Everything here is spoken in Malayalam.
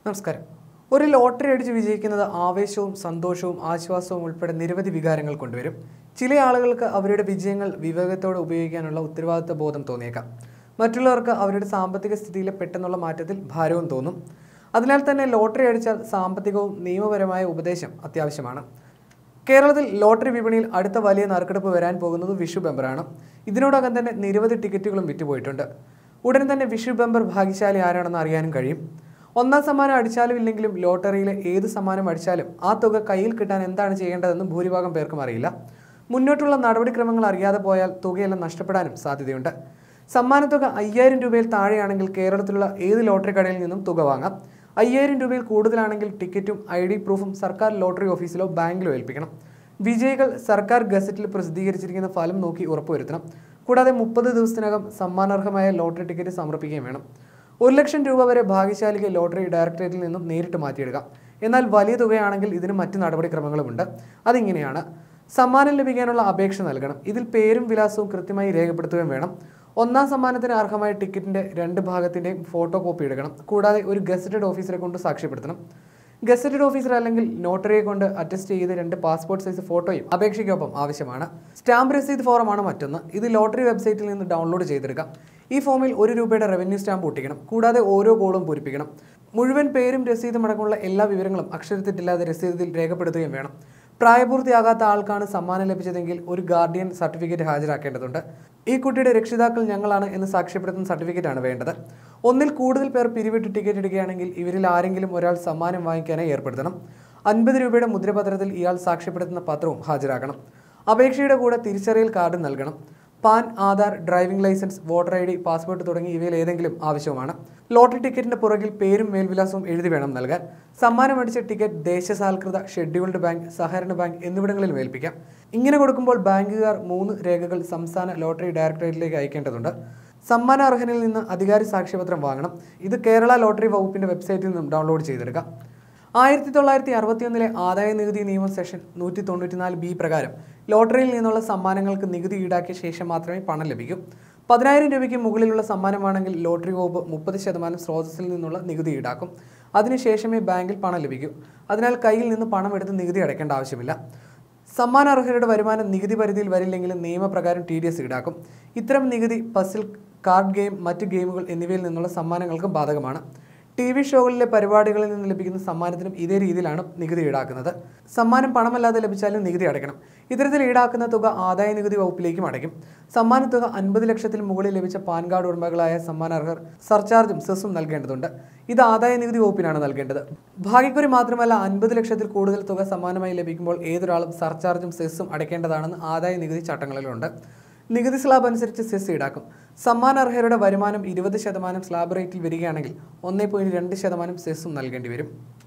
നമസ്കാരം ഒരു ലോട്ടറി അടിച്ച് വിജയിക്കുന്നത് ആവേശവും സന്തോഷവും ആശ്വാസവും ഉൾപ്പെടെ നിരവധി വികാരങ്ങൾ കൊണ്ടുവരും ചില ആളുകൾക്ക് അവരുടെ വിജയങ്ങൾ വിവേകത്തോടെ ഉപയോഗിക്കാനുള്ള ഉത്തരവാദിത്വ ബോധം തോന്നിയേക്കാം മറ്റുള്ളവർക്ക് അവരുടെ സാമ്പത്തിക സ്ഥിതിയിലെ പെട്ടെന്നുള്ള മാറ്റത്തിൽ ഭാരവും തോന്നും അതിനാൽ തന്നെ ലോട്ടറി അടിച്ചാൽ സാമ്പത്തികവും നിയമപരമായ ഉപദേശം അത്യാവശ്യമാണ് കേരളത്തിൽ ലോട്ടറി വിപണിയിൽ അടുത്ത വലിയ നറുക്കെടുപ്പ് വരാൻ പോകുന്നത് വിഷു ബെമ്പറാണ് ഇതിനോടകം തന്നെ നിരവധി ടിക്കറ്റുകളും വിറ്റുപോയിട്ടുണ്ട് ഉടൻ തന്നെ വിഷു ബെമ്പർ ഭാഗ്യശാലി ആരാണെന്ന് അറിയാനും കഴിയും ഒന്നാം സമ്മാനം അടിച്ചാലും ഇല്ലെങ്കിലും ലോട്ടറിയിലെ ഏത് സമ്മാനം അടിച്ചാലും ആ തുക കയ്യിൽ കിട്ടാൻ എന്താണ് ചെയ്യേണ്ടതെന്ന് ഭൂരിഭാഗം പേർക്കും അറിയില്ല മുന്നോട്ടുള്ള നടപടിക്രമങ്ങൾ അറിയാതെ പോയാൽ തുകയെല്ലാം നഷ്ടപ്പെടാനും സാധ്യതയുണ്ട് സമ്മാനത്തുക അയ്യായിരം രൂപയിൽ താഴെയാണെങ്കിൽ കേരളത്തിലുള്ള ഏത് ലോട്ടറി കടയിൽ നിന്നും തുക വാങ്ങാം അയ്യായിരം രൂപയിൽ കൂടുതലാണെങ്കിൽ ടിക്കറ്റും ഐ ഡി പ്രൂഫും സർക്കാർ ലോട്ടറി ഓഫീസിലോ ബാങ്കിലോ ഏൽപ്പിക്കണം വിജയികൾ സർക്കാർ ഗസറ്റിൽ പ്രസിദ്ധീകരിച്ചിരിക്കുന്ന ഫലം നോക്കി ഉറപ്പുവരുത്തണം കൂടാതെ മുപ്പത് ദിവസത്തിനകം സമ്മാനാർഹമായ ലോട്ടറി ടിക്കറ്റ് സമർപ്പിക്കുകയും വേണം ഒരു ലക്ഷം രൂപ വരെ ഭാഗ്യശാലിക്ക് ലോട്ടറി ഡയറക്ടറേറ്റിൽ നിന്നും നേരിട്ട് മാറ്റിയെടുക്കാം എന്നാൽ വലിയ തുകയാണെങ്കിൽ ഇതിന് മറ്റ് നടപടിക്രമങ്ങളുമുണ്ട് അതിങ്ങനെയാണ് സമ്മാനം ലഭിക്കാനുള്ള അപേക്ഷ നൽകണം ഇതിൽ പേരും വിലാസവും കൃത്യമായി രേഖപ്പെടുത്തുകയും വേണം ഒന്നാം സമ്മാനത്തിന് അർഹമായ ടിക്കറ്റിന്റെ രണ്ട് ഭാഗത്തിന്റെയും ഫോട്ടോ കോപ്പി എടുക്കണം കൂടാതെ ഒരു ഗസറ്റഡ് ഓഫീസറെ കൊണ്ട് സാക്ഷ്യപ്പെടുത്തണം ഗസറ്റഡ് ഓഫീസർ അല്ലെങ്കിൽ നോട്ടറിയെ കൊണ്ട് അറ്റസ്റ്റ് ചെയ്ത് രണ്ട് പാസ്പോർട്ട് സൈസ് ഫോട്ടോയും അപേക്ഷയ്ക്കൊപ്പം ആവശ്യമാണ് സ്റ്റാമ്പ് രസീത് ഫോറമാണ് മറ്റൊന്ന് ഇത് ലോട്ടറി വെബ്സൈറ്റിൽ നിന്ന് ഡൗൺലോഡ് ചെയ്തെടുക്കാം ഈ ഫോമിൽ ഒരു രൂപയുടെ റവന്യൂ സ്റ്റാമ്പ് ഒട്ടിക്കണം കൂടാതെ ഓരോ കോളും പൂരിപ്പിക്കണം മുഴുവൻ പേരും രസീതും അടക്കമുള്ള എല്ലാ വിവരങ്ങളും അക്ഷരത്തെറ്റില്ലാതെ രസീതിൽ രേഖപ്പെടുത്തുകയും വേണം പ്രായപൂർത്തിയാകാത്ത ആൾക്കാണ് സമ്മാനം ലഭിച്ചതെങ്കിൽ ഒരു ഗാർഡിയൻ സർട്ടിഫിക്കറ്റ് ഹാജരാക്കേണ്ടതുണ്ട് ഈ കുട്ടിയുടെ രക്ഷിതാക്കൾ ഞങ്ങളാണ് എന്ന് സാക്ഷ്യപ്പെടുത്തുന്ന സർട്ടിഫിക്കറ്റാണ് വേണ്ടത് ഒന്നിൽ കൂടുതൽ പേർ പിരിവിട്ട് ടിക്കറ്റ് എടുക്കുകയാണെങ്കിൽ ഇവരിൽ ആരെങ്കിലും ഒരാൾ സമ്മാനം വാങ്ങിക്കാനായി ഏർപ്പെടുത്തണം അൻപത് രൂപയുടെ മുദ്രപത്രത്തിൽ ഇയാൾ സാക്ഷ്യപ്പെടുത്തുന്ന പത്രവും ഹാജരാക്കണം അപേക്ഷയുടെ കൂടെ തിരിച്ചറിയൽ കാർഡ് നൽകണം PAN Aadhaar driving licence voter I D passport തുടങ്ങി ഇവയിൽ ഏതെങ്കിലും ആവശ്യവുമാണ് ലോട്ടറി ടിക്കറ്റിന്റെ പുറകിൽ പേരും മേൽവിലാസവും എഴുതി വേണം നൽകാൻ സമ്മാനം അടിച്ച ടിക്കറ്റ് ദേശസാൽകൃത ഷെഡ്യൂൾഡ് ബാങ്ക് സഹകരണ ബാങ്ക് എന്നിവിടങ്ങളിൽ ഏൽപ്പിക്കാം ഇങ്ങനെ കൊടുക്കുമ്പോൾ ബാങ്കുകാർ മൂന്ന് രേഖകൾ സംസ്ഥാന ലോട്ടറി ഡയറക്ടറേറ്റിലേക്ക് അയക്കേണ്ടതുണ്ട് സമ്മാന അർഹനിൽ നിന്ന് അധികാരി സാക്ഷ്യപത്രം വാങ്ങണം ഇത് കേരള ലോട്ടറി വകുപ്പിന്റെ വെബ്സൈറ്റിൽ നിന്നും ഡൗൺലോഡ് ചെയ്തെടുക്കാം ആയിരത്തി തൊള്ളായിരത്തി അറുപത്തിയൊന്നിലെ ആദായ നികുതി നിയമം സെഷൻ നൂറ്റി തൊണ്ണൂറ്റിനാല് ബി പ്രകാരം ലോട്ടറിയിൽ നിന്നുള്ള സമ്മാനങ്ങൾക്ക് നികുതി ഈടാക്കിയ ശേഷം മാത്രമേ പണം ലഭിക്കൂ പതിനായിരം രൂപയ്ക്ക് മുകളിലുള്ള സമ്മാനമാണെങ്കിൽ ലോട്ടറി വകുപ്പ് മുപ്പത് ശതമാനം സ്രോതസ്സിൽ നിന്നുള്ള നികുതി ഈടാക്കും അതിനുശേഷമേ ബാങ്കിൽ പണം ലഭിക്കൂ അതിനാൽ കയ്യിൽ നിന്ന് പണം എടുത്ത് നികുതി അടയ്ക്കേണ്ട ആവശ്യമില്ല സമ്മാനാർഹരുടെ വരുമാനം നികുതി പരിധിയിൽ വരില്ലെങ്കിലും നിയമപ്രകാരം ടി ഡി എസ് ഈടാക്കും ഇത്തരം നികുതി പസിൽ കാർഡ് ഗെയിം മറ്റ് ഗെയിമുകൾ എന്നിവയിൽ നിന്നുള്ള സമ്മാനങ്ങൾക്കും ബാധകമാണ് ടി വി ഷോകളിലെ പരിപാടികളിൽ നിന്ന് ലഭിക്കുന്ന സമ്മാനത്തിനും ഇതേ രീതിയിലാണ് നികുതി ഈടാക്കുന്നത് സമ്മാനം പണമല്ലാതെ ലഭിച്ചാലും നികുതി അടയ്ക്കണം ഇത്തരത്തിൽ ഈടാക്കുന്ന തുക ആദായ നികുതി വകുപ്പിലേക്കും അടയ്ക്കും സമ്മാന തുക അൻപത് ലക്ഷത്തിൽ മുകളിൽ ലഭിച്ച പാൻ കാർഡ് ഉടമകളായ സമ്മാനാർഹർ സർചാർജും സെസ്സും നൽകേണ്ടതുണ്ട് ഇത് ആദായ നികുതി വകുപ്പിനാണ് നൽകേണ്ടത് ഭാഗ്യക്കുറി മാത്രമല്ല അൻപത് ലക്ഷത്തിൽ കൂടുതൽ തുക സമ്മാനമായി ലഭിക്കുമ്പോൾ ഏതൊരാളും സർചാർജും സെസ്സും അടയ്ക്കേണ്ടതാണെന്ന് ആദായ നികുതി ചട്ടങ്ങളിലുണ്ട് നികുതി സ്ലാബ് അനുസരിച്ച് സെസ് ഈടാക്കും സമ്മാനാർഹരുടെ വരുമാനം ഇരുപത് ശതമാനം സ്ലാബ് റേറ്റിൽ വരികയാണെങ്കിൽ ഒന്നേ പോയിന്റ് രണ്ട് ശതമാനം സെസ്സും നൽകേണ്ടി വരും